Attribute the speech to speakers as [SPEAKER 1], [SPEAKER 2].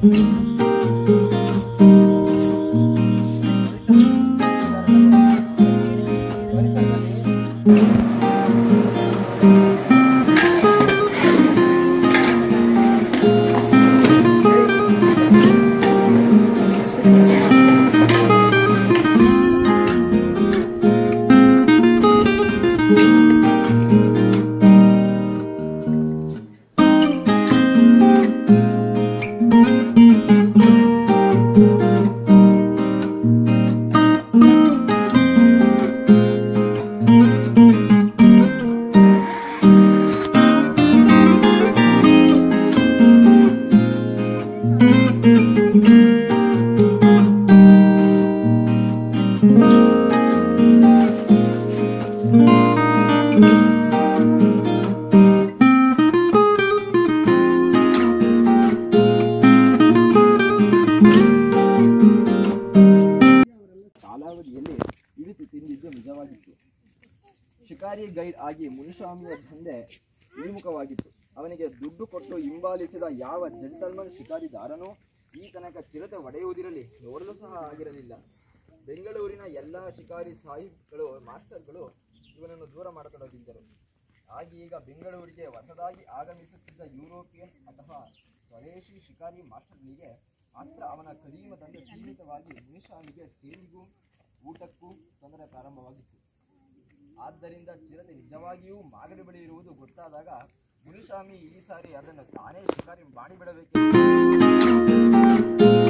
[SPEAKER 1] ಕಾಲಾವಧಿಯಲ್ಲಿ ಇಳಿತು ತಿಂದಿದ್ದು ನಿಜವಾಗಿತ್ತು ಶಿಕಾರಿ ಗೈಡ್ ಆಗಿ ಮುನಿಸ್ವಾಮಿಯ ದಂಧೆ ಇಳಿಮುಖವಾಗಿತ್ತು ಅವನಿಗೆ ದುಡ್ಡು ಕೊಟ್ಟು ಹಿಂಬಾಲಿಸಿದ ಯಾವ ಜೆಂಟಲ್ಮನ್ ಶಿಕಾರಿದಾರನೂ ಈ ತನಕ ಚಿರತೆ ಒಡೆಯುವುದಿರಲಿ ನೋಡಲು ಸಹ ಆಗಿರಲಿಲ್ಲ ಬೆಂಗಳೂರಿನ ಎಲ್ಲ ಶಿಕಾರಿ ಸಾಹಿಬ್ಗಳು ಮಾಸ್ಟರ್ಗಳು ಇವನನ್ನು ದೂರ ಮಾಡತೊಡಗಿದ್ದರು ಆಗೀಗ ಬೆಂಗಳೂರಿಗೆ ಹೊಸದಾಗಿ ಆಗಮಿಸುತ್ತಿದ್ದ ಯುರೋಪಿಯನ್ ಅಥವಾ ಸ್ವದೇಶಿ ಶಿಕಾರಿ ಮಾಸ್ಟರ್ಗಳಿಗೆ ಮಾತ್ರ ಅವನ ಕದೀಮ ದಂಧೆ ಸೀಮಿತವಾಗಿ ಮುನಿಸ್ವಾಮಿಗೆ ಸೇರಿಗೂ ಊಟಕ್ಕೂ ತೊಂದರೆ ಪ್ರಾರಂಭವಾಗಿತ್ತು ಆದ್ದರಿಂದ ಚಿರತೆ ನಿಜವಾಗಿಯೂ ಮಾಗಡಿ ಬಳಿ ಇರುವುದು ಗೊತ್ತಾದಾಗ ಮುನಿಸ್ವಾಮಿ ಈ ಸಾರಿ ಅದನ್ನು ತಾನೇ ಶಿಕಾರಿ ಮಾಡಿಬಿಡಬೇಕೆಂದು